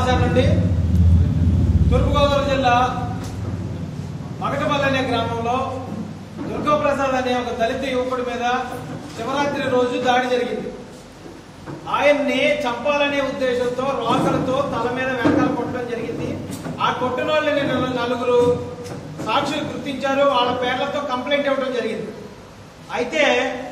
మహాసేన నుండి తూర్పుగోదావరి జిల్లా మగటపల్లి అనే గ్రామంలో దుర్గాప్రసాద్ అనే ఒక దళిత యువకుడి మీద శివరాత్రి రోజు దాడి జరిగింది ఆయన్ని చంపాలనే ఉద్దేశంతో రోకలతో తల మీద వెనకాల కొట్టడం జరిగింది ఆ కొట్టిన వాళ్ళని నలు- నలుగురు సాక్షులు గుర్తించారు వాళ్ళ పేర్లతో కంప్లైంట్ ఇవ్వడం జరిగింది అయితే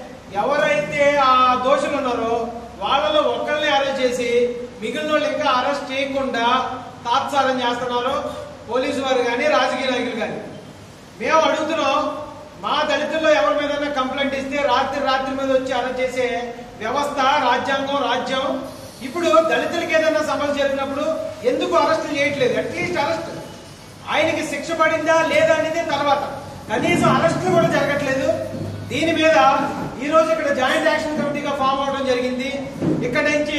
ఎవరైతే ఆ దోషులు ఉన్నారో వాళ్ళలో ఒక్కరిని అరెస్ట్ చేసి మిగిలిన వాళ్ళు ఇంకా అరెస్ట్ చేయకుండా తాత్సారం చేస్తున్నారు పోలీసు వారు కానీ రాజకీయ నాయకులు కానీ మేము అడుగుతున్నాం మా దళితుల్లో ఎవరి మీద కంప్లైంట్ ఇస్తే రాత్రి రాత్రి మీద వచ్చి అరెస్ట్ చేసే వ్యవస్థ రాజ్యాంగం రాజ్యం ఇప్పుడు దళితులకి ఏదైనా సమస్య జరిగినప్పుడు ఎందుకు అరెస్ట్ చేయట్లేదు అట్లీస్ట్ అరెస్ట్ ఆయనకి శిక్ష పడిందా లేదా అనేది తర్వాత కనీసం అరెస్టులు కూడా జరగట్లేదు దీని మీద ఈ రోజు ఇక్కడ జాయింట్ యాక్షన్ కమిటీగా ఫామ్ అవడం జరిగింది ఇక్కడ నుంచి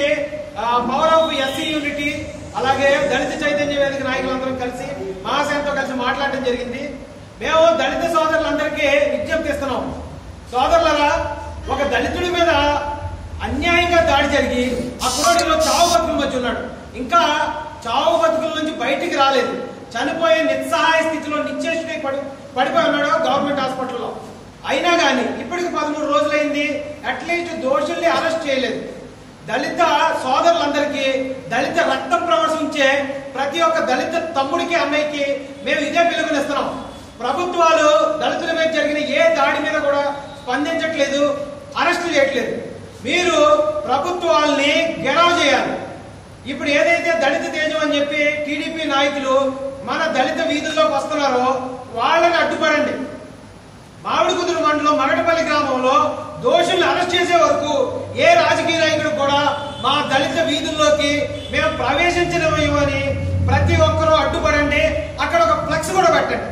పవర్ ఆఫ్ ఎస్సీ యూనిటీ అలాగే దళిత చైతన్య వేదిక నాయకులందరం కలిసి మహాసేనతో కలిసి మాట్లాడడం జరిగింది మేము దళిత సోదరులందరికీ విజ్ఞప్తి ఇస్తున్నాం సోదరులరా ఒక దళితుడి మీద అన్యాయంగా దాడి జరిగి ఆ కుర్రాడిలో చావు బతుకుల మధ్య ఉన్నాడు ఇంకా చావు బతుకుల నుంచి బయటికి రాలేదు చనిపోయే నిస్సహాయ స్థితిలో నిశ్చేషుడై పడి పడిపోయి ఉన్నాడు గవర్నమెంట్ హాస్పిటల్లో అయినా కానీ ఇప్పటికి పదమూడు రోజులైంది అట్లీస్ట్ దోషుల్ని అరెస్ట్ చేయలేదు దళిత సోదరులందరికీ దళిత రక్తం ప్రవశించే ప్రతి ఒక్క దళిత తమ్ముడికి అన్నయ్యకి మేము ఇదే పిలుపునిస్తున్నాం ప్రభుత్వాలు దళితుల మీద జరిగిన ఏ దాడి మీద కూడా స్పందించట్లేదు అరెస్టు చేయట్లేదు మీరు ప్రభుత్వాల్ని గెలవ చేయాలి ఇప్పుడు ఏదైతే దళిత తేజం అని చెప్పి టీడీపీ నాయకులు మన దళిత వీధుల్లోకి వస్తున్నారో వాళ్ళని అడ్డుపడండి మామిడి కుదురు మండలం మగటపల్లి గ్రామంలో దోషుల్ని అరెస్ట్ చేసే వరకు ఏ రాజకీయ నాయకుడు కూడా మా దళిత వీధుల్లోకి మేము ప్రవేశించనివ్వని ప్రతి ఒక్కరూ అడ్డుపడండి అక్కడ ఒక ఫ్లెక్స్ కూడా పెట్టండి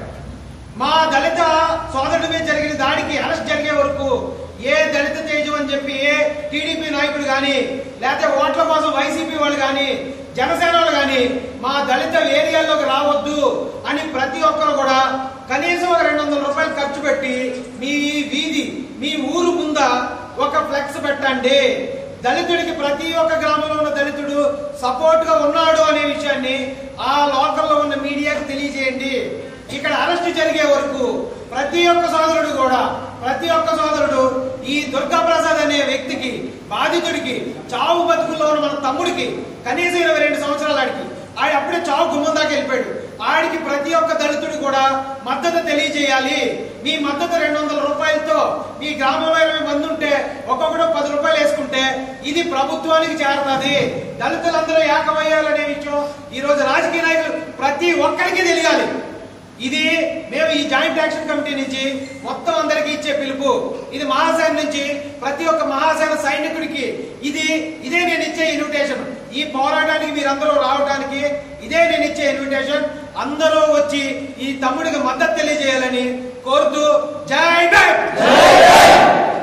మా దళిత సోదరుడి మీద జరిగిన దాడికి అరెస్ట్ జరిగే వరకు ఏ దళిత తేజం అని చెప్పి ఏ టీడీపీ నాయకుడు కానీ లేకపోతే ఓట్ల కోసం వైసీపీ వాళ్ళు కానీ జనసేన వాళ్ళు కానీ మా దళిత ఏరియాల్లోకి రావద్దు అని ప్రతి ఒక్కరు కూడా కనీసం ఒక రెండు వందల రూపాయలు ఖర్చు పెట్టి మీ వీధి మీ ఊరు ముంద ఒక ఫ్లెక్స్ పెట్టండి దళితుడికి ప్రతి ఒక్క గ్రామంలో ఉన్న దళితుడు సపోర్ట్ గా ఉన్నాడు అనే విషయాన్ని ఆ లోకల్లో ఉన్న మీడియాకి తెలియజేయండి ఇక్కడ అరెస్ట్ జరిగే వరకు ప్రతి ఒక్క సోదరుడు కూడా ప్రతి ఒక్క సోదరుడు ఈ దుర్గా ప్రసాద్ అనే వ్యక్తికి బాధితుడికి చావు బతుకుల్లో ఉన్న మన తమ్ముడికి కనీసం ఇరవై రెండు సంవత్సరాల ఆడికి ఆడి అప్పుడే చావు గుమ్మం దాకా వెళ్ళిపోయాడు ఆడికి ప్రతి ఒక్క దళితుడు కూడా మద్దతు తెలియజేయాలి మీ మద్దతు రెండు వందల రూపాయలతో మీ గ్రామంలో ఇరవై మంది ఉంటే ఒక్కొక్కడు పది రూపాయలు వేసుకుంటే ఇది ప్రభుత్వానికి చేరుతుంది దళితులందరూ ఏకమయ్యాలనే విషయం ఈ రోజు రాజకీయ నాయకులు ప్రతి ఒక్కరికి తెలియాలి ఇది మేము ఈ జాయింట్ యాక్షన్ కమిటీ నుంచి మొత్తం అందరికీ ఇచ్చే పిలుపు ఇది మహాసేన నుంచి ప్రతి ఒక్క మహాసేన సైనికుడికి ఇది ఇదే నేను ఇచ్చే ఇన్విటేషన్ ఈ పోరాటానికి మీరందరూ రావడానికి ఇదే నేను ఇచ్చే ఇన్విటేషన్ అందరూ వచ్చి ఈ తమ్ముడికి మద్దతు తెలియజేయాలని కోరుతూ జై భీమ్